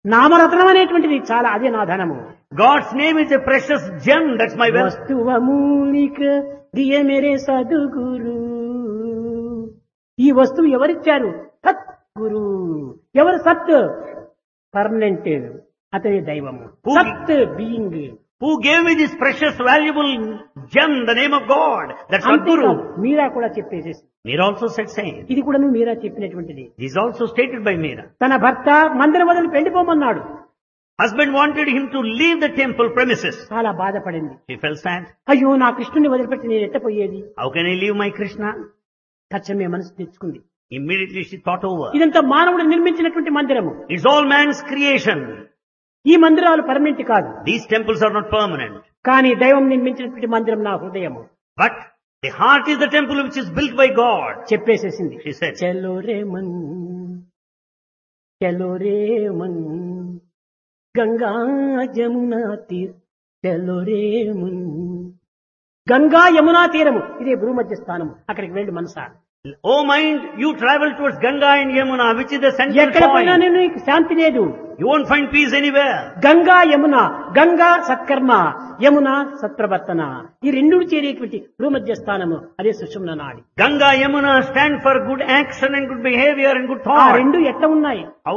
నామరత్నం అనేటువంటిది చాలా అదే నా ధనము God's name is a precious gem. That's my wealth. వస్తువ మూలిక దియ మేరే సద్గురు ఈ వస్తువు ఎవరిచ్చారు సత్ గురు ఎవరు సత్ పర్మనెంట్ అతని దైవము Who- సత్ being Who gave me this precious, valuable gem, the name of God? That's our అంతేకాదు Guru. మీరా కూడా చెప్పేసేసి Meera also said same. ఇది కూడా మీరా చెప్పినటువంటిది This is also stated by Meera. తన భర్త మందిరం వదిలి వెళ్ళిపోమన్నాడు Husband wanted him to leave the temple premises. చాలా బాధపడింది She felt sad. అయ్యో నా కృష్ణుని వదిలిపెట్టి నేను ఎట్టపోయేది How can I leave my Krishna? తచ్చమే మనసు తెచ్చుకుంది Immediately she thought over. ఇదంతా మానవుడు నిర్మించినటువంటి మందిరము It's all man's creation. ఈ మందిరాలు పర్మనెంట్ కాదు These temples are not permanent. కానీ దైవం నిర్మించినటువంటి మందిరం నా హృదయము But the heart is the temple which is built by God. చెప్పేసేసింది She said, చలో రే మన్ చలో రే మన్ గంగా యమునా తీర్ చలో రే మన్ గంగా యమునా తీరము ఇదే భూమధ్య స్థానము అక్కడికి వెళ్ళి మనసా Oh mind, you travel towards Ganga and Yamuna, which is the central ఎక్కడ పోయినా point. నేను నీకు శాంతి లేదు You won't find peace anywhere. Ganga Yamuna Ganga సత్కర్మ యమున సత్ప్రవర్తన ఈ రెండు చేరేటువంటి భూమధ్య స్థానము అదే సుషుమ్న నాడి Ganga, Yamuna stand for good action and good behavior and good ఆ thought. రెండు ఎట్లా ఉన్నాయి